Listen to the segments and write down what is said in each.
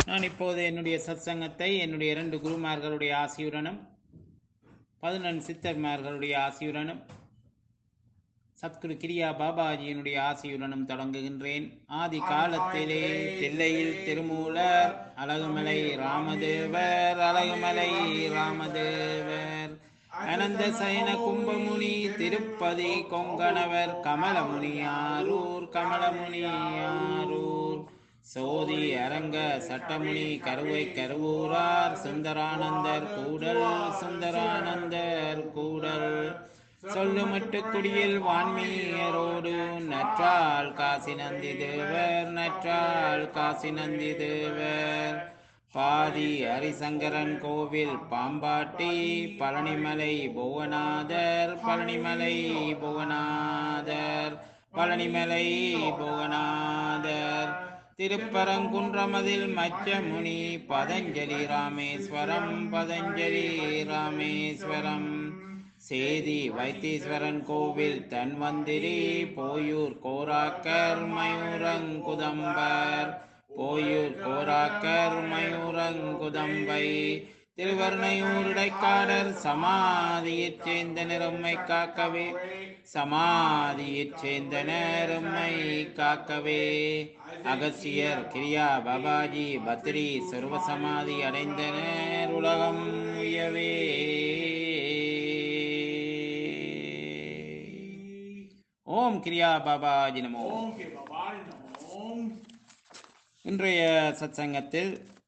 நான் இப்போது என்னுடைய சத்சங்கத்தை என்னுடைய இரண்டு குருமார்களுடைய ஆசியுடனும் பதினெண் சித்தர்மார்களுடைய ஆசியுடனும் சத்குரு கிரியா பாபாஜியினுடைய ஆசியுடனும் தொடங்குகின்றேன் ஆதி காலத்திலே தில்லையில் திருமூலர் அழகுமலை ராமதேவர் அழகுமலை ராமதேவர் அனந்த சயன கும்பமுனி திருப்பதி கொங்கணவர் கமலமுனி ஆரூர் கமலமுனி ஆரூர் சோதி அரங்க சட்டமுனி கருவை கருவூரார் சுந்தரானந்தர் கூடல் சுந்தரானந்தர் கூடல் சொல்லுமட்டு குடியில் வான்மீயரோடு நற்றால் காசி நந்தி தேவர் நற்றால் காசி நந்தி தேவர் பாதி ஹரிசங்கரன் கோவில் பாம்பாட்டி பழனிமலை புவனாதர் பழனிமலை புவனாதர் பழனிமலை புவனாதர் திருப்பரங்குன்றமதில் மச்சமுனி பதஞ்சலி ராமேஸ்வரம் பதஞ்சலி ராமேஸ்வரம் சேதி வைத்தீஸ்வரன் கோவில் தன்வந்திரி போயூர் கோராக்கர் மயூரங்குதம்பர் போயூர் கோராக்கர் மயூரங்குதம்பை திருவர்ணையூர் இடைக்காடர் சமாதியைச் சேர்ந்த நிறம்மை காக்கவே சமாதியைச் சேர்ந்த நேரம்மை காக்கவே அகசியர் கிரியா பாபாஜி பத்ரி சர்வசமாதி அடைந்தனர் உலகம் உயவே ஓம் கிரியா பாபாஜி நமோ ஓம் கே பவானி நமோ இன்றைய சத்சங்கத்தில்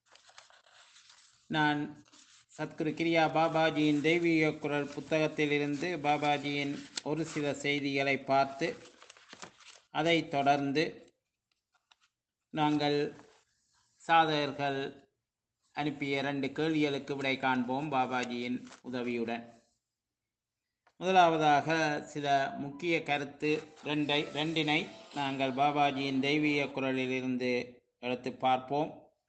நான் சத்குரு கிரியா பாபாஜியின் தெய்வீக குரல் புத்தகத்திலிருந்து பாபாஜியின் ஒரு சில செய்திகளை பார்த்து அதைத் தொடர்ந்து நாங்கள் சாதகர்கள் அனுப்பிய இரண்டு கேள்விகளுக்கு விடை காண்போம் பாபாஜியின் உதவியுடன் முதலாவதாக சில முக்கிய கருத்து ரெண்டை ரெண்டினை நாங்கள் பாபாஜியின் தெய்வீக குரலிலிருந்து எடுத்து பார்ப்போம்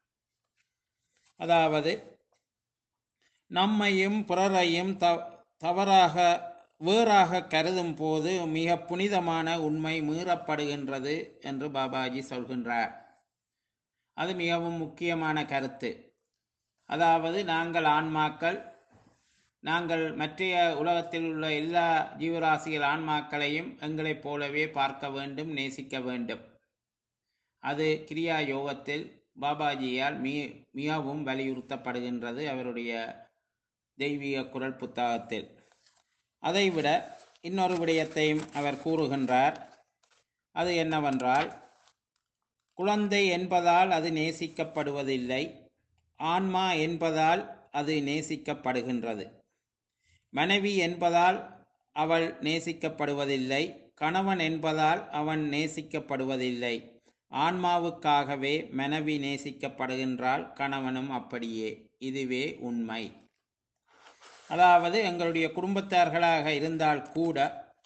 அதாவது நம்மையும் பிறரையும் த தவறாக வேறாக கருதும் போது மிக புனிதமான உண்மை மீறப்படுகின்றது என்று பாபாஜி சொல்கின்றார் அது மிகவும் முக்கியமான கருத்து அதாவது நாங்கள் ஆன்மாக்கள் நாங்கள் மற்றைய உலகத்தில் உள்ள எல்லா ஜீவராசிகள் ஆன்மாக்களையும் எங்களைப் போலவே பார்க்க வேண்டும் நேசிக்க வேண்டும் அது கிரியா யோகத்தில் பாபாஜியால் மி மிகவும் வலியுறுத்தப்படுகின்றது அவருடைய தெய்வீக குரல் புத்தகத்தில் அதைவிட இன்னொரு விடயத்தையும் அவர் கூறுகின்றார் அது என்னவென்றால் குழந்தை என்பதால் அது நேசிக்கப்படுவதில்லை ஆன்மா என்பதால் அது நேசிக்கப்படுகின்றது மனைவி என்பதால் அவள் நேசிக்கப்படுவதில்லை கணவன் என்பதால் அவன் நேசிக்கப்படுவதில்லை ஆன்மாவுக்காகவே மனைவி நேசிக்கப்படுகின்றால் கணவனும் அப்படியே இதுவே உண்மை அதாவது எங்களுடைய குடும்பத்தார்களாக இருந்தால் கூட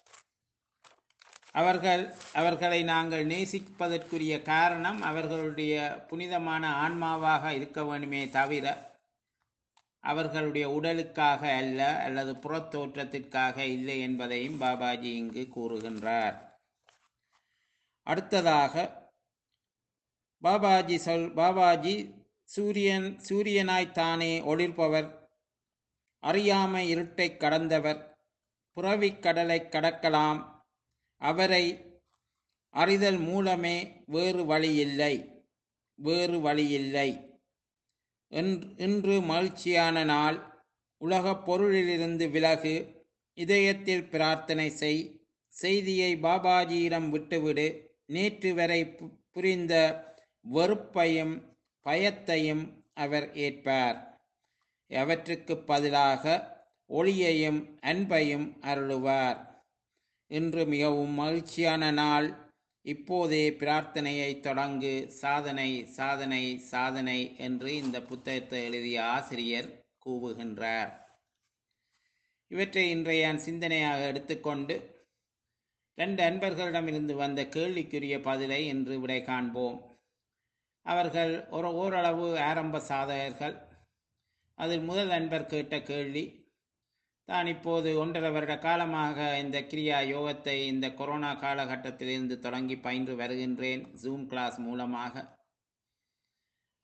அவர்கள் அவர்களை நாங்கள் நேசிப்பதற்குரிய காரணம் அவர்களுடைய புனிதமான ஆன்மாவாக இருக்க வேண்டுமே தவிர அவர்களுடைய உடலுக்காக அல்ல அல்லது புறத்தோற்றத்திற்காக இல்லை என்பதையும் பாபாஜி இங்கு கூறுகின்றார் அடுத்ததாக பாபாஜி சொல் பாபாஜி சூரியன் சூரியனாய் தானே ஒளிர்பவர் அறியாமை இருட்டை கடந்தவர் புறவிக் கடலை கடக்கலாம் அவரை அறிதல் மூலமே வேறு வழியில்லை வேறு வழியில்லை இன்று மகிழ்ச்சியான நாள் உலகப் பொருளிலிருந்து விலகு இதயத்தில் பிரார்த்தனை செய் செய்தியை பாபாஜியிடம் விட்டுவிடு நேற்று வரை புரிந்த வெறுப்பையும் பயத்தையும் அவர் ஏற்பார் அவற்றுக்கு பதிலாக ஒளியையும் அன்பையும் அருளுவார் இன்று மிகவும் மகிழ்ச்சியான நாள் இப்போதே பிரார்த்தனையை தொடங்கு சாதனை சாதனை சாதனை என்று இந்த புத்தகத்தை எழுதிய ஆசிரியர் கூவுகின்றார் இவற்றை இன்றைய சிந்தனையாக எடுத்துக்கொண்டு ரெண்டு அன்பர்களிடமிருந்து வந்த கேள்விக்குரிய பதிலை இன்று விடை காண்போம் அவர்கள் ஒரு ஓரளவு ஆரம்ப சாதகர்கள் அதில் முதல் அன்பர் கேட்ட கேள்வி தான் இப்போது ஒன்றரை வருட காலமாக இந்த கிரியா யோகத்தை இந்த கொரோனா காலகட்டத்திலிருந்து தொடங்கி பயின்று வருகின்றேன் ஜூம் கிளாஸ் மூலமாக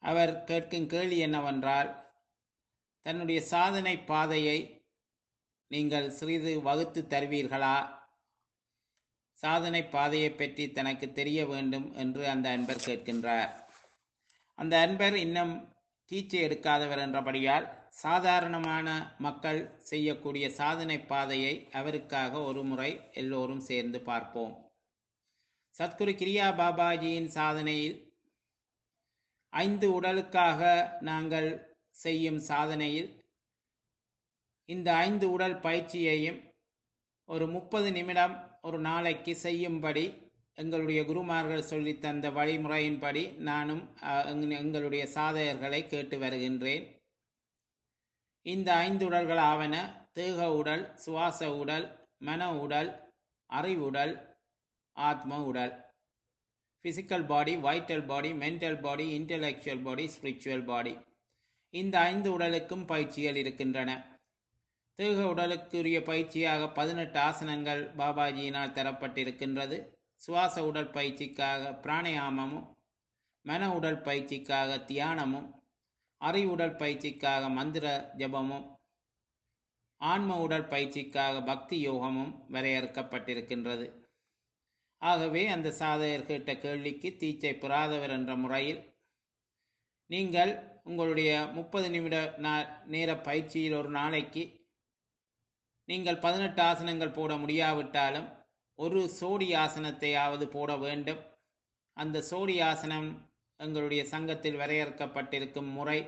அவர் கேட்கும் கேள்வி என்னவென்றால் தன்னுடைய சாதனை பாதையை நீங்கள் சிறிது வகுத்து தருவீர்களா சாதனை பாதையை பற்றி தனக்கு தெரிய வேண்டும் என்று அந்த அன்பர் கேட்கின்றார் அந்த அன்பர் இன்னும் டீச்சை எடுக்காதவர் என்றபடியால் சாதாரணமான மக்கள் செய்யக்கூடிய சாதனை பாதையை அவருக்காக ஒரு முறை எல்லோரும் சேர்ந்து பார்ப்போம் சத்குரு கிரியா பாபாஜியின் சாதனையில் ஐந்து உடலுக்காக நாங்கள் செய்யும் சாதனையில் இந்த ஐந்து உடல் பயிற்சியையும் ஒரு முப்பது நிமிடம் ஒரு நாளைக்கு செய்யும்படி எங்களுடைய குருமார்கள் சொல்லி தந்த வழிமுறையின்படி நானும் அஹ், எங்க- எங்களுடைய சாதகர்களை கேட்டு வருகின்றேன் இந்த ஐந்து உடல்கள் ஆவன தேக உடல் சுவாச உடல் மன உடல் அறிவுடல் ஆத்ம உடல் physical body vital body mental body intellectual body spiritual body இந்த ஐந்து உடலுக்கும் பயிற்சிகள் இருக்கின்றன தேக உடலுக்குரிய பயிற்சியாக பதினெட்டு ஆசனங்கள் பாபாஜியினால் தரப்பட்டிருக்கின்றது சுவாச உடல் பயிற்சிக்காக பிராணயாமமும் மன உடல் பயிற்சிக்காக தியானமும் அறிவுடல் பயிற்சிக்காக மந்திர ஜபமும் ஆன்ம உடல் பயிற்சிக்காக பக்தி யோகமும் வரையறுக்கப்பட்டிருக்கின்றது ஆகவே அந்த சாதகர் கேட்ட கேள்விக்கு தீச்சை பெறாதவர் என்ற முறையில் நீங்கள் உங்களுடைய முப்பது நிமிட நா- நேர பயிற்சியில் ஒரு நாளைக்கு நீங்கள் பதினெட்டு ஆசனங்கள் போட முடியாவிட்டாலும் ஒரு சோடி ஆசனத்தையாவது போட வேண்டும் அந்த சோடி ஆசனம் எங்களுடைய சங்கத்தில் வரையறுக்கப்பட்டிருக்கும் முறை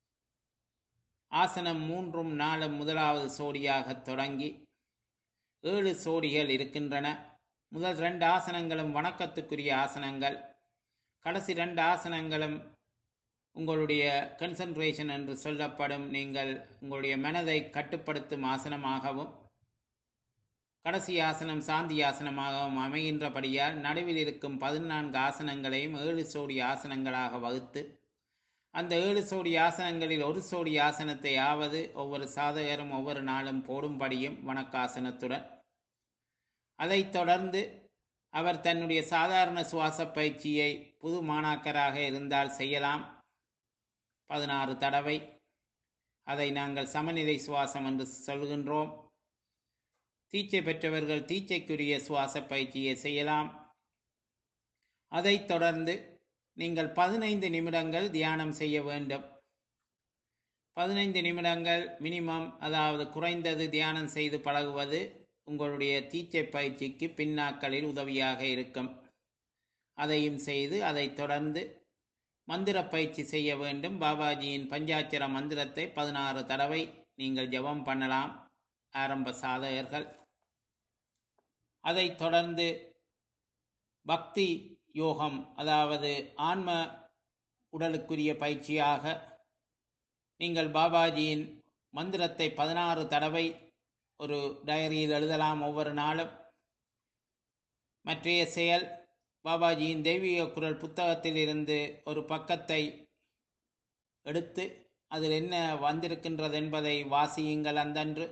ஆசனம் மூன்றும் நாலும் முதலாவது சோடியாக தொடங்கி ஏழு சோடிகள் இருக்கின்றன முதல் ரெண்டு ஆசனங்களும் வணக்கத்துக்குரிய ஆசனங்கள் கடைசி ரெண்டு ஆசனங்களும் உங்களுடைய கன்சன்ட்ரேஷன் என்று சொல்லப்படும் நீங்கள் உங்களுடைய மனதை கட்டுப்படுத்தும் ஆசனமாகவும் கடைசி ஆசனம் சாந்தி ஆசனமாகவும் அமைகின்றபடியால் நடுவில் இருக்கும் பதினான்கு ஆசனங்களையும் ஏழு சோடி ஆசனங்களாக வகுத்து அந்த ஏழு சோடி ஆசனங்களில் ஒரு சோடி ஆசனத்தை ஆவது ஒவ்வொரு சாதகரும் ஒவ்வொரு நாளும் போடும்படியும் வணக்காசனத்துடன் அதைத் தொடர்ந்து அவர் தன்னுடைய சாதாரண சுவாச பயிற்சியை புது மாணாக்கராக இருந்தால் செய்யலாம் பதினாறு தடவை அதை நாங்கள் சமநிலை சுவாசம் என்று சொல்கின்றோம் தீட்சை பெற்றவர்கள் தீட்சைக்குரிய சுவாச பயிற்சியை செய்யலாம் அதைத் தொடர்ந்து நீங்கள் பதினைந்து நிமிடங்கள் தியானம் செய்ய வேண்டும் பதினைந்து நிமிடங்கள் மினிமம் அதாவது குறைந்தது தியானம் செய்து பழகுவது உங்களுடைய தீட்சை பயிற்சிக்கு பின்னாட்களில் உதவியாக இருக்கும் அதையும் செய்து அதைத் தொடர்ந்து மந்திர பயிற்சி செய்ய வேண்டும் பாபாஜியின் பஞ்சாட்சர மந்திரத்தை பதினாறு தடவை நீங்கள் ஜெபம் பண்ணலாம் ஆரம்ப சாதகர்கள் அதைத் தொடர்ந்து பக்தி யோகம் அதாவது ஆன்ம உடலுக்குரிய பயிற்சியாக நீங்கள் பாபாஜியின் மந்திரத்தை பதினாறு தடவை ஒரு டைரியில் எழுதலாம் ஒவ்வொரு நாளும் மற்றைய செயல் பாபாஜியின் தெய்வீக குரல் புத்தகத்தில் இருந்து ஒரு பக்கத்தை எடுத்து அதில் என்ன வந்திருக்கின்றது என்பதை வாசியுங்கள் அந்தன்று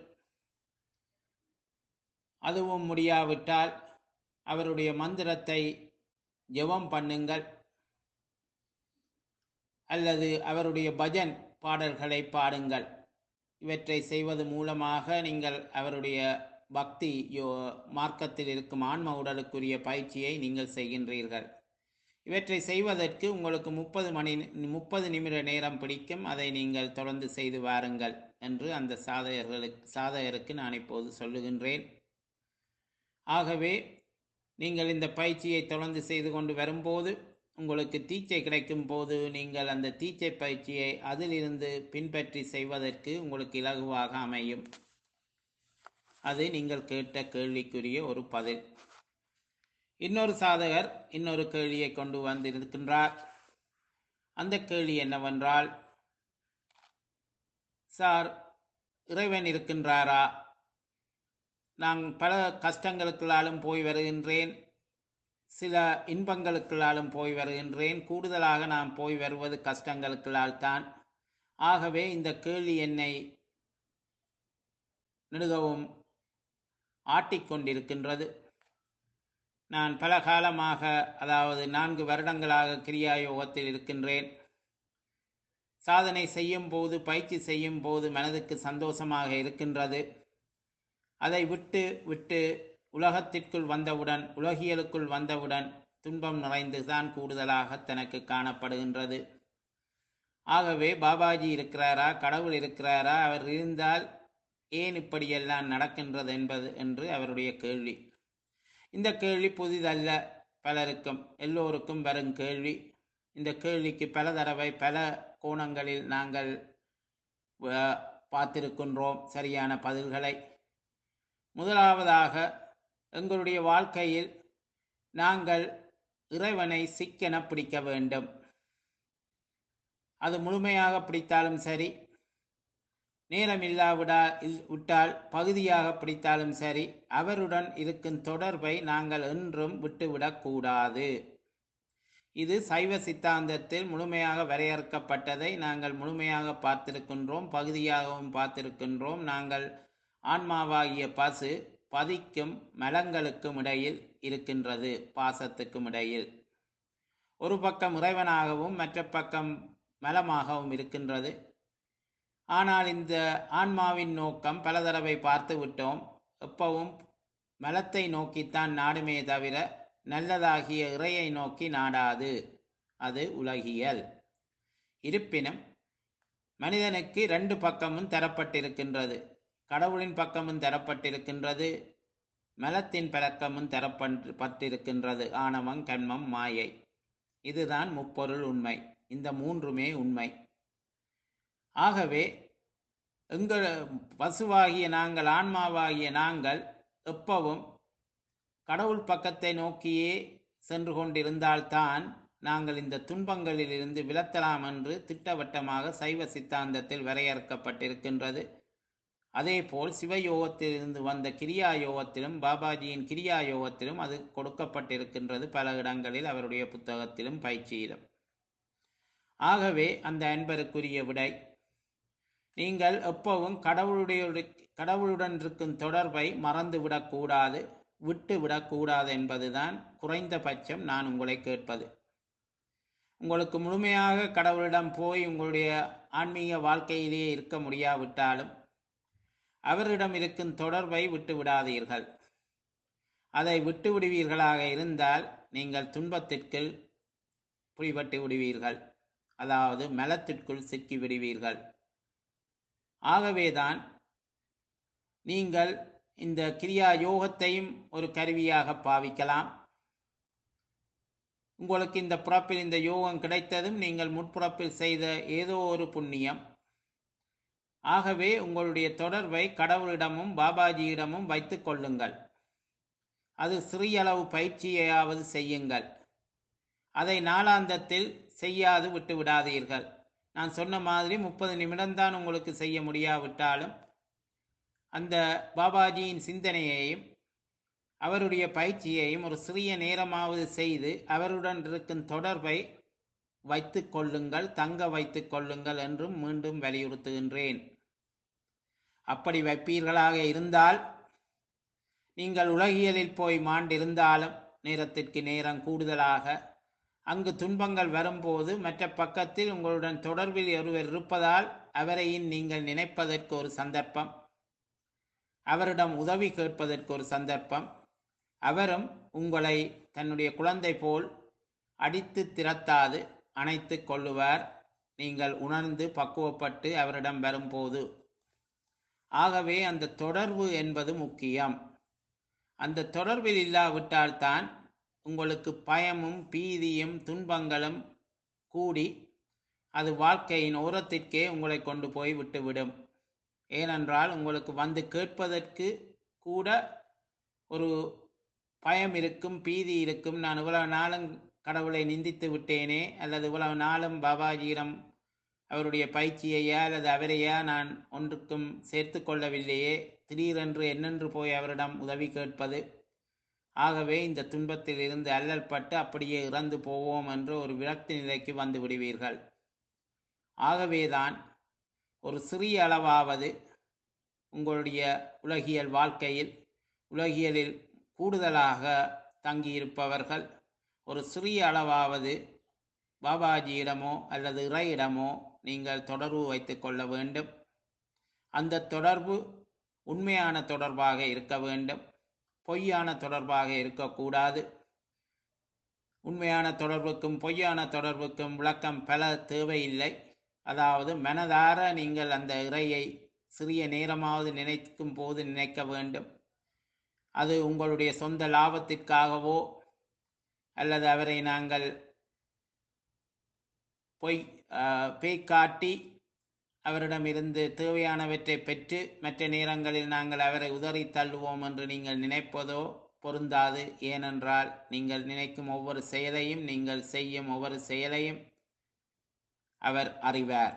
அதுவும் முடியாவிட்டால் அவருடைய மந்திரத்தை ஜெபம் பண்ணுங்கள் அல்லது அவருடைய பஜன் பாடல்களை பாடுங்கள் இவற்றை செய்வது மூலமாக நீங்கள் அவருடைய பக்தி யோ மார்க்கத்தில் இருக்கும் ஆன்ம உடலுக்குரிய பயிற்சியை நீங்கள் செய்கின்றீர்கள் இவற்றை செய்வதற்கு உங்களுக்கு முப்பது மணி முப்பது நிமிட நேரம் பிடிக்கும் அதை நீங்கள் தொடர்ந்து செய்து வாருங்கள் என்று அந்த சாதகர்களுக்கு சாதகருக்கு நான் இப்போது சொல்லுகின்றேன் ஆகவே நீங்கள் இந்த பயிற்சியை தொடர்ந்து செய்து கொண்டு வரும்போது உங்களுக்கு தீச்சை கிடைக்கும் போது நீங்கள் அந்த தீச்சை பயிற்சியை அதிலிருந்து பின்பற்றி செய்வதற்கு உங்களுக்கு இலகுவாக அமையும் அது நீங்கள் கேட்ட கேள்விக்குரிய ஒரு பதில் இன்னொரு சாதகர் இன்னொரு கேள்வியை கொண்டு வந்திருக்கின்றார் அந்த கேள்வி என்னவென்றால் சார் இறைவன் இருக்கின்றாரா நான் பல கஷ்டங்களுக்குள்ளாலும் போய் வருகின்றேன் சில இன்பங்களுக்குள்ளாலும் போய் வருகின்றேன் கூடுதலாக நான் போய் வருவது கஷ்டங்களுக்குள்ளால் தான் ஆகவே இந்த கேள்வி என்னை நெடுகவும் ஆட்டிக்கொண்டிருக்கின்றது நான் பல காலமாக அதாவது நான்கு வருடங்களாக கிரியா யோகத்தில் இருக்கின்றேன் சாதனை செய்யும் போது பயிற்சி செய்யும் போது மனதுக்கு சந்தோஷமாக இருக்கின்றது அதை விட்டு விட்டு உலகத்திற்குள் வந்தவுடன் உலகியலுக்குள் வந்தவுடன் துன்பம் நிறைந்துதான் கூடுதலாக தனக்கு காணப்படுகின்றது ஆகவே பாபாஜி இருக்கிறாரா கடவுள் இருக்கிறாரா அவர் இருந்தால் ஏன் இப்படியெல்லாம் நடக்கின்றது என்பது என்று அவருடைய கேள்வி இந்த கேள்வி புதிதல்ல பலருக்கும் எல்லோருக்கும் வரும் கேள்வி இந்த கேள்விக்கு பல தடவை பல கோணங்களில் நாங்கள் அஹ், பார்த்திருக்கின்றோம் சரியான பதில்களை முதலாவதாக எங்களுடைய வாழ்க்கையில் நாங்கள் இறைவனை சிக்கென பிடிக்க வேண்டும் அது முழுமையாக பிடித்தாலும் சரி நேரம் இல்லாவிடா இல்- விட்டால் பகுதியாக பிடித்தாலும் சரி அவருடன் இருக்கும் தொடர்பை நாங்கள் என்றும் விட்டுவிடக் கூடாது இது சைவ சித்தாந்தத்தில் முழுமையாக வரையறுக்கப்பட்டதை நாங்கள் முழுமையாக பார்த்திருக்கின்றோம் பகுதியாகவும் பார்த்திருக்கின்றோம் நாங்கள் ஆன்மாவாகிய பசு பதிக்கும் மலங்களுக்கும் இடையில் இருக்கின்றது பாசத்துக்கும் இடையில் ஒரு பக்கம் இறைவனாகவும் மற்ற பக்கம் மலமாகவும் இருக்கின்றது ஆனால் இந்த ஆன்மாவின் நோக்கம் பல தடவை பார்த்து விட்டோம் எப்பவும் மலத்தை நோக்கித்தான் நாடுமே தவிர நல்லதாகிய இறையை நோக்கி நாடாது அது உலகியல் இருப்பினும் மனிதனுக்கு ரெண்டு பக்கமும் தரப்பட்டிருக்கின்றது கடவுளின் பக்கமும் தரப்பட்டிருக்கின்றது மலத்தின் பழக்கமும் தரப்பட்டிருக்கின்றது ஆணவம் கண்மம் மாயை இதுதான் முப்பொருள் உண்மை இந்த மூன்றுமே உண்மை ஆகவே எங்கள் பசுவாகிய நாங்கள் ஆன்மாவாகிய நாங்கள் எப்பவும் கடவுள் பக்கத்தை நோக்கியே சென்று கொண்டிருந்தால்தான் நாங்கள் இந்த துன்பங்களிலிருந்து விலத்தலாம் என்று திட்டவட்டமாக சைவ சித்தாந்தத்தில் வரையறுக்கப்பட்டிருக்கின்றது அதேபோல் சிவயோகத்திலிருந்து வந்த கிரியா யோகத்திலும் பாபாஜியின் கிரியா யோகத்திலும் அது கொடுக்கப்பட்டிருக்கின்றது பல இடங்களில் அவருடைய புத்தகத்திலும் பயிற்சியிலும் ஆகவே அந்த அன்பருக்குரிய விடை நீங்கள் எப்பவும் கடவுளுடைய கடவுளுடன் இருக்கும் தொடர்பை மறந்து விடக்கூடாது விட்டு விடக்கூடாது என்பதுதான் குறைந்தபட்சம் நான் உங்களை கேட்பது உங்களுக்கு முழுமையாக கடவுளிடம் போய் உங்களுடைய ஆன்மீக வாழ்க்கையிலேயே இருக்க முடியாவிட்டாலும் அவரிடம் இருக்கும் தொடர்பை விட்டு விடாதீர்கள் அதை விட்டு விடுவீர்களாக இருந்தால் நீங்கள் துன்பத்திற்குள் பிடிபட்டு விடுவீர்கள் அதாவது மலத்திற்குள் சிக்கி விடுவீர்கள் ஆகவேதான் நீங்கள் இந்த கிரியா யோகத்தையும் ஒரு கருவியாக பாவிக்கலாம் உங்களுக்கு இந்த புறப்பில் இந்த யோகம் கிடைத்ததும் நீங்கள் முற்புறப்பில் செய்த ஏதோ ஒரு புண்ணியம் ஆகவே உங்களுடைய தொடர்பை கடவுளிடமும் பாபாஜியிடமும் வைத்துக் கொள்ளுங்கள் அது சிறியளவு பயிற்சியையாவது செய்யுங்கள் அதை நாளாந்தத்தில் செய்யாது விட்டு விடாதீர்கள் நான் சொன்ன மாதிரி முப்பது நிமிடம்தான் உங்களுக்கு செய்ய முடியாவிட்டாலும் அந்த பாபாஜியின் சிந்தனையையும் அவருடைய பயிற்சியையும் ஒரு சிறிய நேரமாவது செய்து அவருடன் இருக்கும் தொடர்பை வைத்துக் கொள்ளுங்கள் தங்க வைத்துக் கொள்ளுங்கள் என்றும் மீண்டும் வலியுறுத்துகின்றேன் அப்படி வைப்பீர்களாக இருந்தால் நீங்கள் உலகியலில் போய் மாண்டிருந்தாலும் நேரத்திற்கு நேரம் கூடுதலாக அங்கு துன்பங்கள் வரும்போது மற்ற பக்கத்தில் உங்களுடன் தொடர்பில் ஒருவர் இருப்பதால் அவரையும் நீங்கள் நினைப்பதற்கு ஒரு சந்தர்ப்பம் அவரிடம் உதவி கேட்பதற்கு ஒரு சந்தர்ப்பம் அவரும் உங்களை தன்னுடைய குழந்தை போல் அடித்து திரத்தாது அணைத்து கொள்ளுவார் நீங்கள் உணர்ந்து பக்குவப்பட்டு அவரிடம் வரும்போது ஆகவே அந்த தொடர்பு என்பது முக்கியம் அந்த தொடர்பில் இல்லாவிட்டால்தான் உங்களுக்கு பயமும் பீதியும் துன்பங்களும் கூடி அது வாழ்க்கையின் ஓரத்திற்கே உங்களை கொண்டு போய் விட்டுவிடும் ஏனென்றால் உங்களுக்கு வந்து கேட்பதற்கு கூட ஒரு பயம் இருக்கும் பீதி இருக்கும் நான் இவ்வளவு நாளும் கடவுளை நிந்தித்து விட்டேனே அல்லது இவ்வளவு நாளும் பாபாஜியிடம் அவருடைய பயிற்சியையா அல்லது அவரையா நான் ஒன்றுக்கும் சேர்த்து கொள்ளவில்லையே திடீரென்று என்னென்று போய் அவரிடம் உதவி கேட்பது ஆகவே இந்த துன்பத்தில் இருந்து அல்லல் பட்டு அப்படியே இறந்து போவோம் என்று ஒரு விரக்தி நிலைக்கு வந்து விடுவீர்கள் ஆகவேதான் ஒரு சிறிய அளவாவது உங்களுடைய உலகியல் வாழ்க்கையில் உலகியலில் கூடுதலாக தங்கியிருப்பவர்கள் ஒரு சிறிய அளவாவது பாபாஜியிடமோ அல்லது இறையிடமோ நீங்கள் தொடர்பு வைத்துக் கொள்ள வேண்டும் அந்த தொடர்பு உண்மையான தொடர்பாக இருக்க வேண்டும் பொய்யான தொடர்பாக இருக்கக்கூடாது உண்மையான தொடர்புக்கும் பொய்யான தொடர்புக்கும் விளக்கம் பல தேவையில்லை அதாவது மனதார நீங்கள் அந்த இறையை சிறிய நேரமாவது நினைக்கும் போது நினைக்க வேண்டும் அது உங்களுடைய சொந்த லாபத்திற்காகவோ அல்லது அவரை நாங்கள் பொய் ஆஹ், பேய் காட்டி அவரிடமிருந்து தேவையானவற்றை பெற்று மற்ற நேரங்களில் நாங்கள் அவரை உதறி தள்ளுவோம் என்று நீங்கள் நினைப்பதோ பொருந்தாது ஏனென்றால் நீங்கள் நினைக்கும் ஒவ்வொரு செயலையும் நீங்கள் செய்யும் ஒவ்வொரு செயலையும் அவர் அறிவார்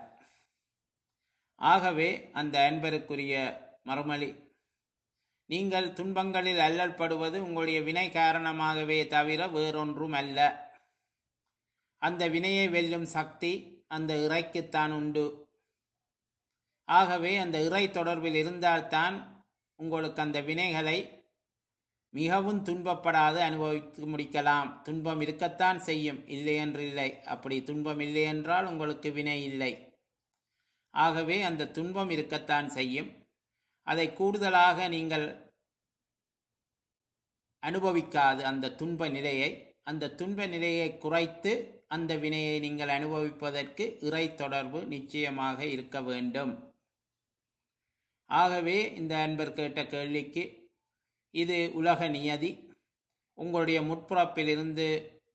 ஆகவே அந்த அன்பருக்குரிய மறுமொழி நீங்கள் துன்பங்களில் அல்லல்படுவது உங்களுடைய வினை காரணமாகவே தவிர வேறொன்றும் அல்ல அந்த வினையை வெல்லும் சக்தி அந்த இறைக்குத்தான் உண்டு ஆகவே அந்த இறை தொடர்பில் இருந்தால்தான் உங்களுக்கு அந்த வினைகளை மிகவும் துன்பப்படாது அனுபவித்து முடிக்கலாம் துன்பம் இருக்கத்தான் செய்யும் இல்லை என்று இல்லை அப்படி துன்பம் இல்லை என்றால் உங்களுக்கு வினை இல்லை ஆகவே அந்த துன்பம் இருக்கத்தான் செய்யும் அதை கூடுதலாக நீங்கள் அனுபவிக்காது அந்த துன்ப நிலையை அந்த துன்ப நிலையை குறைத்து அந்த வினையை நீங்கள் அனுபவிப்பதற்கு இறை தொடர்பு நிச்சயமாக இருக்க வேண்டும் ஆகவே இந்த அன்பர் கேட்ட கேள்விக்கு இது உலக நியதி உங்களுடைய முற்பிறப்பிலிருந்து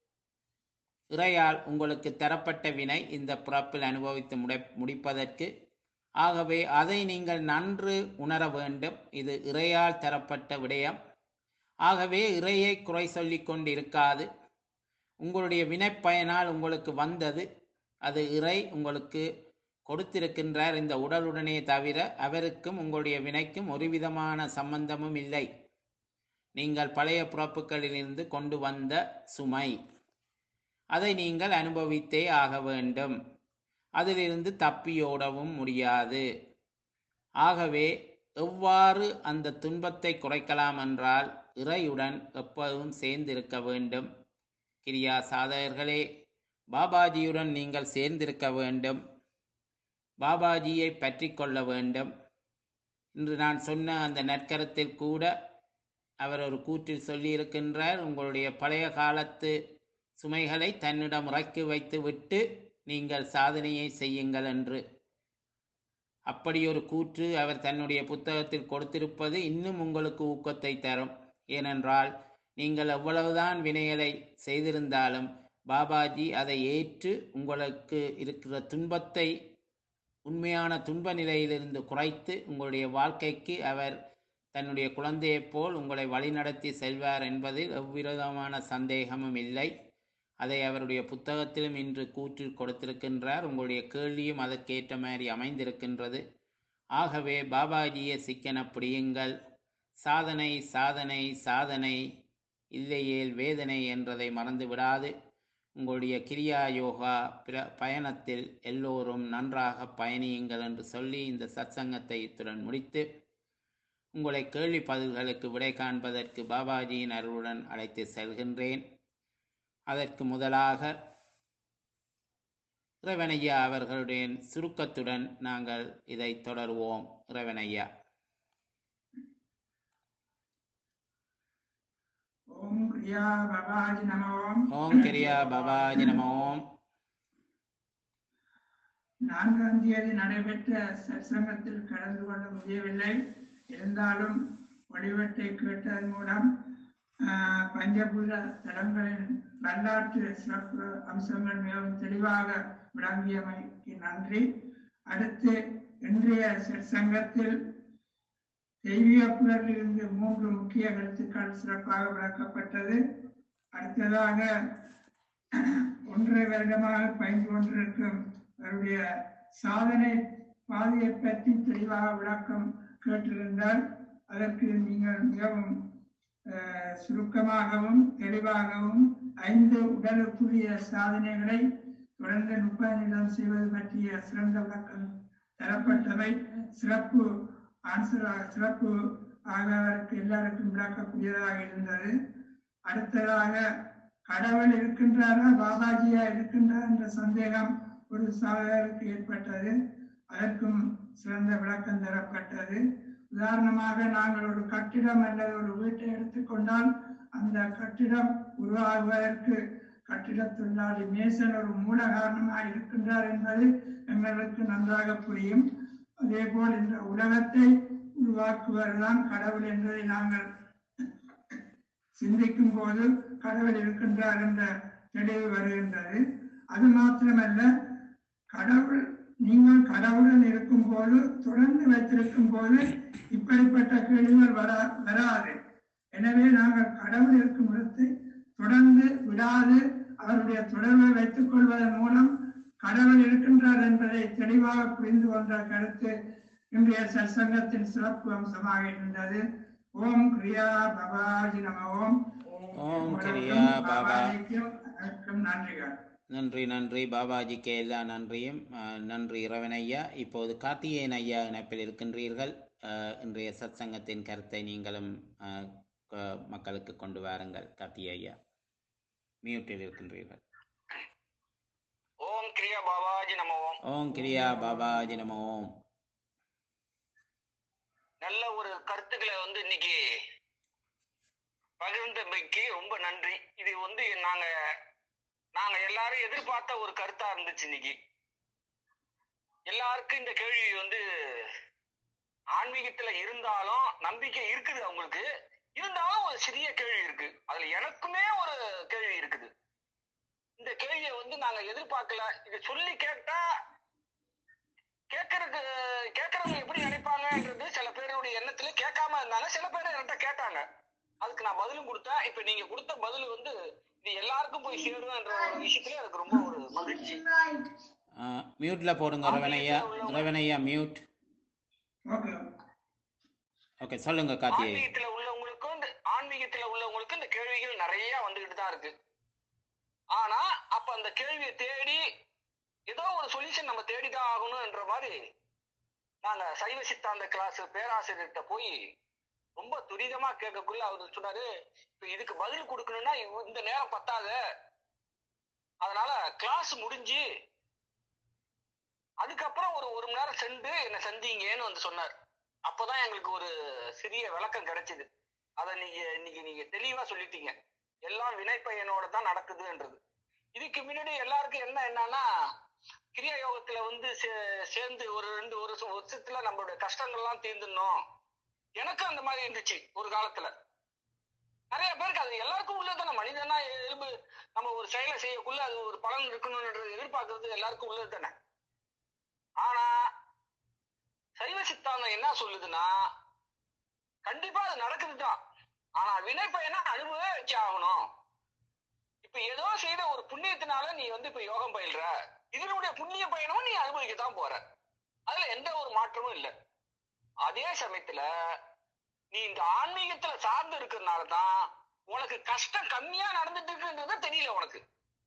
இறையால் உங்களுக்கு தரப்பட்ட வினை இந்த பிறப்பில் அனுபவித்து முடை முடிப்பதற்கு ஆகவே அதை நீங்கள் நன்று உணர வேண்டும் இது இறையால் தரப்பட்ட விடயம் ஆகவே இறையை குறை சொல்லிக் கொண்டு இருக்காது உங்களுடைய வினைப்பயனால் உங்களுக்கு வந்தது அது இறை உங்களுக்கு கொடுத்திருக்கின்றார் இந்த உடலுடனே தவிர அவருக்கும் உங்களுடைய வினைக்கும் ஒரு விதமான சம்பந்தமும் இல்லை நீங்கள் பழைய பிறப்புகளிலிருந்து கொண்டு வந்த சுமை அதை நீங்கள் அனுபவித்தே ஆக வேண்டும் அதிலிருந்து தப்பியோடவும் முடியாது ஆகவே எவ்வாறு அந்த துன்பத்தை குறைக்கலாம் என்றால் இறையுடன் எப்போதும் சேர்ந்திருக்க வேண்டும் கிரியா சாதகர்களே பாபாஜியுடன் நீங்கள் சேர்ந்திருக்க வேண்டும் பாபாஜியை பற்றி கொள்ள வேண்டும் இன்று நான் சொன்ன அந்த நற்கரத்தில் கூட அவர் ஒரு கூற்றில் சொல்லியிருக்கின்றார் உங்களுடைய பழைய காலத்து சுமைகளை தன்னிடம் இறக்கி வைத்து விட்டு நீங்கள் சாதனையை செய்யுங்கள் என்று அப்படி ஒரு கூற்று அவர் தன்னுடைய புத்தகத்தில் கொடுத்திருப்பது இன்னும் உங்களுக்கு ஊக்கத்தை தரும் ஏனென்றால் நீங்கள் எவ்வளவுதான் வினைகளை செய்திருந்தாலும் பாபாஜி அதை ஏற்று உங்களுக்கு இருக்கிற துன்பத்தை உண்மையான துன்ப நிலையிலிருந்து குறைத்து உங்களுடைய வாழ்க்கைக்கு அவர் தன்னுடைய குழந்தையைப் போல் உங்களை வழிநடத்தி செல்வார் என்பதில் எவ்விதமான சந்தேகமும் இல்லை அதை அவருடைய புத்தகத்திலும் இன்று கூற்றில் கொடுத்திருக்கின்றார் உங்களுடைய கேள்வியும் அதற்கேற்ற மாதிரி அமைந்திருக்கின்றது ஆகவே பாபாஜியை சிக்கன பிடியுங்கள் சாதனை சாதனை சாதனை இல்லையேல் வேதனை என்றதை மறந்து விடாது உங்களுடைய கிரியா யோகா பிர பயணத்தில் எல்லோரும் நன்றாக பயணியுங்கள் என்று சொல்லி இந்த சத்சங்கத்தை இத்துடன் முடித்து உங்களை கேள்வி பதில்களுக்கு விடை காண்பதற்கு பாபாஜியின் அருளுடன் அழைத்து செல்கின்றேன் அதற்கு முதலாக இறைவனையா அவர்களுடைய சுருக்கத்துடன் நாங்கள் இதை தொடருவோம் இறைவனையா ஓம் கிரியா பபாஜி நமோம் ஓம் கிரியா பாபாஜி நமோம் நான்காம் தேதி நடைபெற்ற சற்சங்கத்தில் கலந்து கொள்ள முடியவில்லை இருந்தாலும் வழிபட்டை கேட்டதன் மூலம் ஆஹ், பஞ்சபூத தலங்களின் வரலாற்று சிறப்பு அம்சங்கள் மிகவும் தெளிவாக விளங்கியமைக்கு நன்றி அடுத்து இன்றைய சற்சங்கத்தில் தெய்வீக புலரிலிருந்து மூன்று முக்கிய கருத்துக்கள் சிறப்பாக விளக்கப்பட்டது அடுத்ததாக ஒன்றரை வருடமாக பயின்று கொண்டிருக்கும் அவருடைய சாதனை பாதையை பற்றி தெளிவாக விளக்கம் கேட்டிருந்தால் அதற்கு நீங்கள் மிகவும் அஹ், சுருக்கமாகவும் தெளிவாகவும் ஐந்து உடலுக்குரிய சாதனைகளை தொடர்ந்து முப்பது நிமிடம் செய்வது பற்றிய சிறந்த விளக்கம் தரப்பட்டவை சிறப்பு ஆன்சராக சிறப்பு ஆக அவருக்கு எல்லாருக்கும் விளக்கக்கூடியதாக இருந்தது அடுத்ததாக கடவுள் இருக்கின்றாரா பாபாஜியா இருக்கின்றார் என்ற சந்தேகம் ஒரு சகோதரருக்கு ஏற்பட்டது அதற்கும் சிறந்த விளக்கம் தரப்பட்டது உதாரணமாக நாங்கள் ஒரு கட்டிடம் அல்லது ஒரு வீட்டை எடுத்துக்கொண்டால் அந்த கட்டிடம் உருவாகுவதற்கு கட்டிட தொழிலாளி மேசன் ஒரு மூல காரணமாக இருக்கின்றார் என்பது எங்களுக்கு நன்றாக புரியும் அதே போல் இந்த உலகத்தை உருவாக்குவதுதான் கடவுள் என்பதை நாங்கள் சிந்திக்கும் போது கடவுள் இருக்கின்றார் என்ற தெளிவு வருகின்றது அது மாத்திரமல்ல கடவுள் நீங்கள் கடவுளுடன் இருக்கும் போது தொடர்ந்து வைத்திருக்கும் போது இப்படிப்பட்ட கேள்விகள் வரா வராது எனவே நாங்கள் கடவுள் இருக்கும் இடத்தை தொடர்ந்து விடாது அவருடைய தொடர்பை வைத்துக் கொள்வதன் மூலம் கடவுள் இருக்கின்றார் என்பதை தெளிவாக புரிந்து கொண்ட கருத்து இன்றைய சற்சங்கத்தின் சிறப்பு அம்சமாக இருந்தது ஓம் கிரியா பபாஜி நம ஓம் ஓம் கிரியா பாபா பாபாஜிக்கும் அதற்கும் நன்றிகள் நன்றி நன்றி பாபாஜிக்கு எல்லா நன்றியும் அஹ், நன்றி இரவன் ஐயா இப்போது கார்த்திகேயன் ஐயா இணைப்பில் இருக்கின்றீர்கள் அஹ், இன்றைய சத்சங்கத்தின் கருத்தை நீங்களும் அஹ், க- மக்களுக்கு கொண்டு வாருங்கள் கார்த்திகே ஐயா மியூட்டில் இருக்கின்றீர்கள் ஓம் கிரியா பாபாஜி நம ஓம் ஓம் கிரியா பாபாஜி நம ஓம் நல்ல ஒரு கருத்துக்களை வந்து இன்னைக்கு பகிர்ந்தமைக்கு ரொம்ப நன்றி இது வந்து நாங்க நாங்க எல்லாரும் எதிர்பார்த்த ஒரு கருத்தா இருந்துச்சு இன்னைக்கு எல்லாருக்கும் இந்த கேள்வி வந்து ஆன்மீகத்துல இருந்தாலும் நம்பிக்கை இருக்குது அவங்களுக்கு இருந்தாலும் ஒரு சிறிய கேள்வி இருக்கு அதுல எனக்குமே ஒரு கேள்வி இருக்குது இந்த கேள்வியை வந்து நாங்க எதிர்பார்க்கல இது சொல்லி கேட்டா கேட்கறதுக்கு கேட்கறவங்க எப்படி நினைப்பாங்கன்றது சில பேருடைய எண்ணத்துல கேட்காம இருந்தாங்க சில பேர் என்கிட்ட கேட்டாங்க அதுக்கு நான் பதிலும் கொடுத்தேன் இப்ப நீங்க கொடுத்த பதில் வந்து இது எல்லாருக்கும் போய் சேரும்ன்ற ஒரு விஷயத்துல எனக்கு ரொம்ப ஒரு மகிழ்ச்சி அஹ், மியூட்ல போடுங்க இரவன் ஐயா இரவன் ஐயா மியூட் ஓகே ஓகே சொல்லுங்க கார்த்திகே ஆன்மீகத்துல உள்ளவங்களுக்கும் இந்த ஆன்மீகத்துல உள்ளவங்களுக்கும் இந்த கேள்விகள் நிறைய வந்துகிட்டு தான் இருக்கு ஆனா அப்ப அந்த கேள்வியை தேடி ஏதோ ஒரு சொல்யூஷன் நம்ம தேடிதான் ஆகணும்ன்ற மாதிரி நாங்க சைவ சித்தாந்த கிளாஸ் பேராசிரியர்கிட்ட போய் ரொம்ப துரிதமா கேட்கக்குள்ள அவர் சொன்னாரு இப்ப இதுக்கு பதில் கொடுக்கணும்னா இவ்- இந்த நேரம் பத்தாது அதனால கிளாஸ் முடிஞ்சு அதுக்கப்புறம் ஒரு ஒரு மணி நேரம் சென்று என்ன சந்திங்கன்னு வந்து சொன்னார் அப்பதான் எங்களுக்கு ஒரு சிறிய விளக்கம் கிடைச்சது அத நீங்க இன்னைக்கு நீங்க தெளிவா சொல்லிட்டீங்க எல்லாம் வினைப்பயனோட தான் நடக்குதுன்றது இதுக்கு முன்னாடி எல்லாருக்கும் என்ன என்னன்னா கிரியா யோகத்துல வந்து சே- சேர்ந்து ஒரு ரெண்டு ஒரு சு- வருஷத்துல நம்மளுடைய கஷ்டங்கள்லாம் தீர்ந்துடணும் எனக்கும் அந்த மாதிரி இருந்துச்சு ஒரு காலத்துல நிறைய பேருக்கு அது எல்லாருக்கும் உள்ளதுதானே மனிதனா இயல்பு நம்ம ஒரு செயலை செய்யக்குள்ள அது ஒரு பலன் இருக்கணும்ன்றது எதிர்பார்க்கறது எல்லாருக்கும் உள்ளது தானே ஆனா சைவ சித்தாந்தம் என்ன சொல்லுதுன்னா கண்டிப்பா அது நடக்குதுதான் ஆனா வினை பயனை அனுபவே வச்சு ஆகணும் இப்ப ஏதோ செய்த ஒரு புண்ணியத்தினால நீ வந்து இப்ப யோகம் பயில்ற இதனுடைய புண்ணிய பயணமும் நீ அனுபவிக்கத்தான் போற அதுல எந்த ஒரு மாற்றமும் இல்லை அதே சமயத்துல நீ இந்த ஆன்மீகத்துல சார்ந்து இருக்கிறதுனால தான் உனக்கு கஷ்டம் கம்மியா நடந்துட்டு இருக்குன்றது தெரியல உனக்கு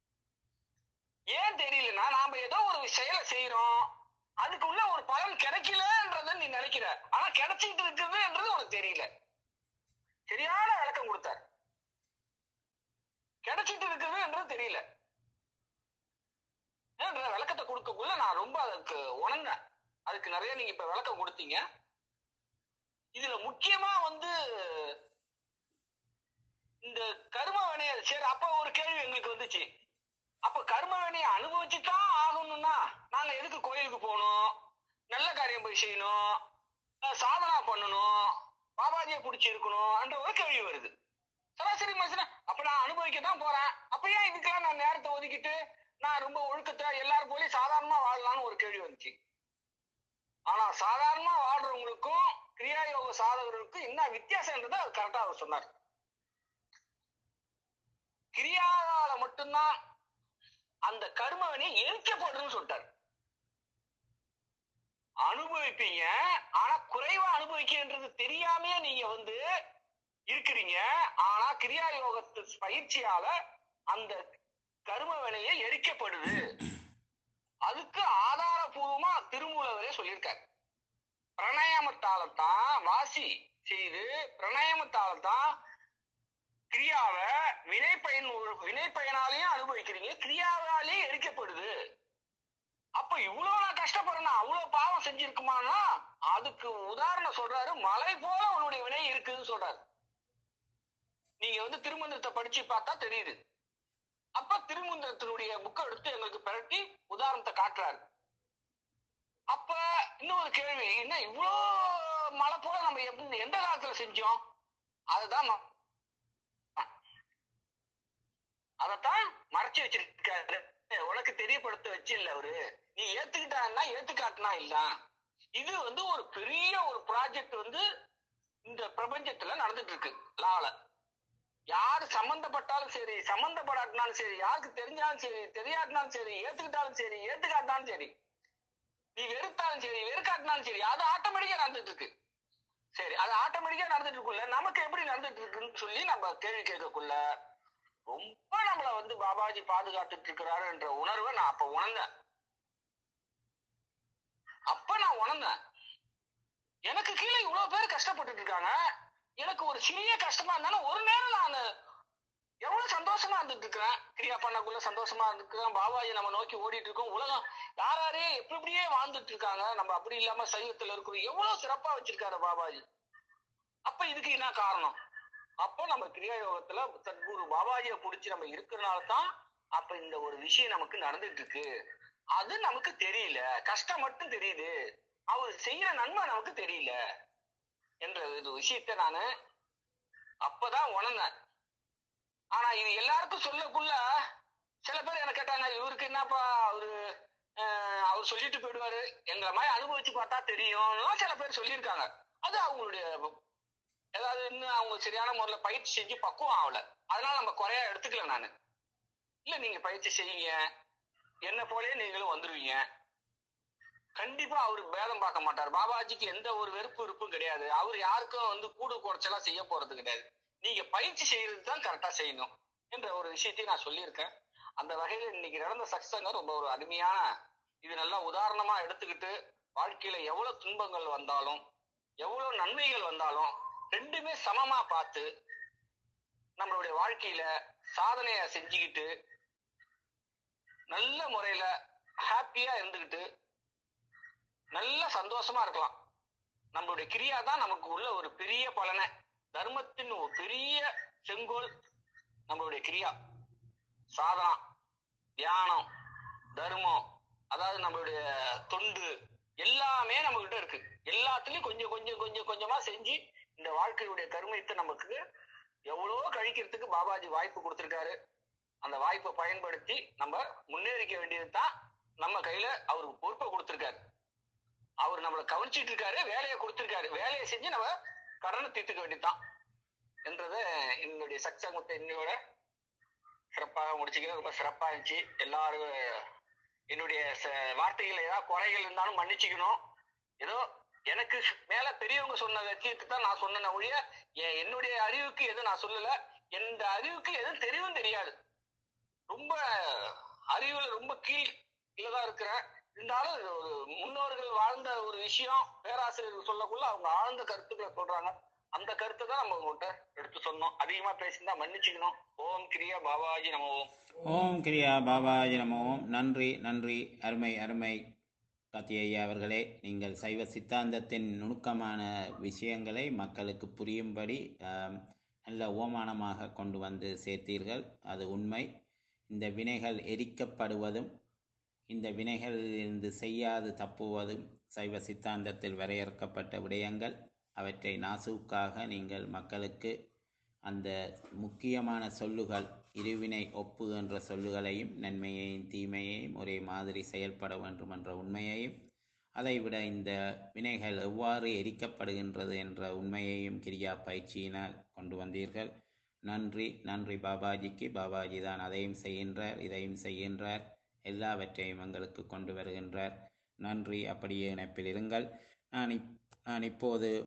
ஏன் தெரியலன்னா நாம ஏதோ ஒரு செயலை செய்யறோம் அதுக்குள்ள ஒரு பலன் கிடைக்கலன்றத நீ நினைக்கிற ஆனா கிடைச்சிட்டு இருக்குதுன்றது உனக்கு தெரியல சரியான விளக்கம் கொடுத்தார் கிடைச்சிட்டு இருக்குதுன்றது தெரியல ஏன்ற விளக்கத்தை கொடுக்கக்குள்ள நான் ரொம்ப அதுக்கு உணர்ந்தேன் அதுக்கு நிறைய நீங்க இப்ப விளக்கம் கொடுத்தீங்க இதுல முக்கியமா வந்து இந்த கர்ம வினைய சரி அப்ப ஒரு கேள்வி எங்களுக்கு வந்துச்சு அப்ப கர்ம வினையை அனுபவிச்சுதான் ஆகணும்னா நாங்க எதுக்கு கோயிலுக்கு போகணும் நல்ல காரியம் போய் செய்யணும் அஹ் சாதனா பண்ணணும் பாபாஜியை பிடிச்சி இருக்கணும்ன்ற ஒரு கேள்வி வருது சராசரி மனுஷன அப்ப நான் அனுபவிக்க தான் போறேன் அப்ப ஏன் இதுக்கெல்லாம் நான் நேரத்தை ஒதுக்கிட்டு நான் ரொம்ப ஒழுக்கத்தை எல்லாரும் போலயும் சாதாரணமா வாழலாம்னு ஒரு கேள்வி வந்துச்சு ஆனா சாதாரணமா வாழ்றவங்களுக்கும் கிரியா யோக சாதகர்களுக்கும் என்ன வித்தியாசம்ன்றதை அவர் கரெக்டா அவர் சொன்னார் கிரியாவால மட்டும்தான் அந்த கர்மவினை எரிக்கப்படுன்னு சொல்லிட்டார் அனுபவிப்பீங்க ஆனா குறைவா அனுபவிக்கின்றது தெரியாமயே நீங்க வந்து இருக்கிறீங்க ஆனா கிரியா யோகத்து பயிற்சியால அந்த கர்ம வினையை எரிக்கப்படுது அதுக்கு ஆதாரபூர்வமா திருமூலவரே சொல்லியிருக்காரு பிரணயமத்தால தான் வாசி செய்து பிரணயமத்தால தான் கிரியாவை வினை பயன் ஒரு- வினை பயனாலையும் அனுபவிக்கிறீங்க கிரியாவாலேயும் எரிக்கப்படுது அப்ப இவ்வளவு நான் கஷ்டப்படுறேன் அவ்வளவு பாவம் செஞ்சிருக்குமானா அதுக்கு உதாரணம் சொல்றாரு மலை போல உன்னுடைய வினை இருக்குதுன்னு சொல்றாரு நீங்க வந்து திருமந்திரத்தை படிச்சு பார்த்தா தெரியுது அப்ப திருமந்திரத்தினுடைய புக்கை எடுத்து எங்களுக்கு பிரட்டி உதாரணத்தை காட்டுறாரு அப்ப இன்னொரு கேள்வி என்ன இவ்வளோ மழை போல நம்ம எப்படி எந்த காலத்துல செஞ்சோம் அதுதான் ம- அதத்தான் மறைச்சு வச்சிருக்காரு உனக்கு தெரியப்படுத்த வச்சு இல்ல அவரு நீ ஏத்துக்கிட்டான்னா ஏத்துக்காட்டினா இல்ல இது வந்து ஒரு பெரிய ஒரு ப்ராஜெக்ட் வந்து இந்த பிரபஞ்சத்துல நடந்துட்டு இருக்கு லால யாரு சம்பந்தப்பட்டாலும் சரி சம்பந்தப்படாட்டினாலும் சரி யாருக்கு தெரிஞ்சாலும் சரி தெரியாட்டினாலும் சரி ஏத்துக்கிட்டாலும் சரி ஏத்துக்காட்டினாலும் சரி நீ வெறுத்தாலும் சரி வெறுக்காட்டினாலும் சரி அது ஆட்டோமேட்டிக்கா நடந்துட்டு இருக்கு சரி அது ஆட்டோமேட்டிக்கா நடந்துட்டு இருக்குல்ல நமக்கு எப்படி நடந்துட்டு இருக்குன்னு சொல்லி நம்ம கேள்வி கேட்கக்குள்ள ரொம்ப நம்மள வந்து பாபாஜி பாதுகாத்துட்டு இருக்கிறாரு என்ற உணர்வை நான் அப்ப உணர்ந்தேன் அப்ப நான் உணர்ந்தேன் எனக்கு கீழே இவ்வளவு பேர் கஷ்டப்பட்டுட்டு இருக்காங்க எனக்கு ஒரு சிறிய கஷ்டமா இருந்தாலும் ஒரு நேரம் நான் எவ்வளவு சந்தோஷமா இருந்துட்டு இருக்கிறேன் கிரியா பண்ணக்குள்ள சந்தோஷமா இருந்துக்கிறேன் பாபாஜி நம்ம நோக்கி ஓடிட்டு இருக்கோம் உலகம் யார் யாரே எப்படி எப்படியே வாழ்ந்துட்டு இருக்காங்க நம்ம அப்படி இல்லாம சைவத்துல இருக்கிறோம் எவ்வளவு சிறப்பா வச்சிருக்காரு பாபாஜி அப்ப இதுக்கு என்ன காரணம் அப்போ நம்ம கிரியா யோகத்துல சத்குரு பாபாஜியை புடிச்சு நம்ம இருக்கிறனால தான் அப்ப இந்த ஒரு விஷயம் நமக்கு நடந்துட்டு இருக்கு அது நமக்கு தெரியல கஷ்டம் மட்டும் தெரியுது அவர் செய்யற நன்மை நமக்கு தெரியல என்ற ஒரு விஷயத்த நானு அப்பதான் உணர்ந்தேன் ஆனா இது எல்லாருக்கும் சொல்லக்குள்ள சில பேர் என்ன கேட்டாங்க இவருக்கு என்னப்பா அவரு அஹ், அவர் சொல்லிட்டு போயிடுவாரு எங்களை மாதிரி அனுபவிச்சு பார்த்தா தெரியும் சில பேர் சொல்லியிருக்காங்க அது அவங்களுடைய ஏதாவது இன்னும் அவங்க சரியான முறையில பயிற்சி செஞ்சு பக்குவம் ஆகல அதனால நம்ம குறையா எடுத்துக்கல நானு இல்ல நீங்க பயிற்சி செய்யுங்க என்ன போலயே நீங்களும் வந்துருவீங்க கண்டிப்பா அவரு பேதம் பார்க்க மாட்டார் பாபாஜிக்கு எந்த ஒரு வெறுப்பு வெறுப்பும் கிடையாது அவர் யாருக்கும் வந்து கூடு குறைச்சலா செய்ய போறது கிடையாது நீங்க பயிற்சி செய்யறது தான் கரெக்டா செய்யணும் என்ற ஒரு விஷயத்தையும் நான் சொல்லியிருக்கேன் அந்த வகையில இன்னைக்கு நடந்த சக்சங்கம் ரொம்ப ஒரு அருமையான இது நல்லா உதாரணமா எடுத்துக்கிட்டு வாழ்க்கையில எவ்வளவு துன்பங்கள் வந்தாலும் எவ்வளவு நன்மைகள் வந்தாலும் ரெண்டுமே சமமா பார்த்து நம்மளுடைய வாழ்க்கையில சாதனைய செஞ்சுக்கிட்டு நல்ல முறையில ஹாப்பியா இருந்துகிட்டு நல்ல சந்தோஷமா இருக்கலாம் நம்மளுடைய கிரியா தான் நமக்கு உள்ள ஒரு பெரிய பலனை தர்மத்தின் ஒரு பெரிய செங்கோல் நம்மளுடைய கிரியா சாதனா தியானம் தர்மம் அதாவது நம்மளுடைய தொண்டு எல்லாமே நம்ம கிட்ட இருக்கு எல்லாத்துலயும் கொஞ்சம் கொஞ்சம் கொஞ்சம் கொஞ்சமா செஞ்சு இந்த வாழ்க்கையுடைய கருமையத்தை நமக்கு எவ்வளவோ கழிக்கிறதுக்கு பாபாஜி வாய்ப்பு கொடுத்திருக்காரு அந்த வாய்ப்பை பயன்படுத்தி நம்ம முன்னேறிக்க வேண்டியது தான் நம்ம கையில அவருக்கு பொறுப்பை கொடுத்திருக்காரு அவர் நம்மளை கவனிச்சிட்டு இருக்காரு வேலையை கொடுத்திருக்காரு வேலையை செஞ்சு நம்ம கடனை தீர்த்துக்க வேண்டியதுதான் என்றதை என்னுடைய சக்சங்கத்தை இன்னையோட சிறப்பாக முடிச்சுக்கிறேன் ரொம்ப சிறப்பா இருந்துச்சு எல்லாரும் என்னுடைய ச- வார்த்தைகள் ஏதாவது குறைகள் இருந்தாலும் மன்னிச்சுக்கணும் ஏதோ எனக்கு மேல பெரியவங்க சொன்ன விஷயத்தை தான் நான் சொன்னேன் ஒழிய எ- என்னுடைய அறிவுக்கு எதுவும் நான் சொல்லல எந்த அறிவுக்கு எதுவும் தெரியவும் தெரியாது ரொம்ப அறிவுல ரொம்ப கீழ் தான் இருக்கிறேன் இருந்தாலும் இது ஒரு முன்னோர்கள் வாழ்ந்த ஒரு விஷயம் பேராசிரியர்கள் சொல்லக்குள்ள அவங்க ஆழ்ந்த கருத்துக்களை சொல்றாங்க அந்த கருத்தை தான் நம்ம உங்கள்கிட்ட எடுத்து சொன்னோம் அதிகமா பேசியிருந்தா மன்னிச்சுக்கணும் ஓம் கிரியா பாபாஜி நம ஓம் ஓம் கிரியா பாபாஜி நம ஓம் நன்றி நன்றி அருமை அருமை காத்தி ஐயா அவர்களே நீங்கள் சைவ சித்தாந்தத்தின் நுணுக்கமான விஷயங்களை மக்களுக்கு புரியும்படி ஆம், நல்ல ஓமானமாக கொண்டு வந்து சேர்த்தீர்கள் அது உண்மை இந்த வினைகள் எரிக்கப்படுவதும் இந்த வினைகளிலிருந்து செய்யாது தப்புவதும் சைவ சித்தாந்தத்தில் வரையறுக்கப்பட்ட விடயங்கள் அவற்றை நாசுக்காக நீங்கள் மக்களுக்கு அந்த முக்கியமான சொல்லுகள் இருவினை ஒப்பு என்ற சொல்லுகளையும் நன்மையையும் தீமையையும் ஒரே மாதிரி செயல்பட வேண்டும் என்ற உண்மையையும் அதைவிட இந்த வினைகள் எவ்வாறு எரிக்கப்படுகின்றது என்ற உண்மையையும் கிரியா பயிற்சியினால் கொண்டு வந்தீர்கள் நன்றி நன்றி பாபாஜிக்கு பாபாஜி தான் அதையும் செய்கின்றார் இதையும் செய்கின்றார் எல்லாவற்றையும் எங்களுக்கு கொண்டு வருகின்றார் நன்றி அப்படியே இணைப்பில் இருங்கள் நான் இப் நான் இப்போது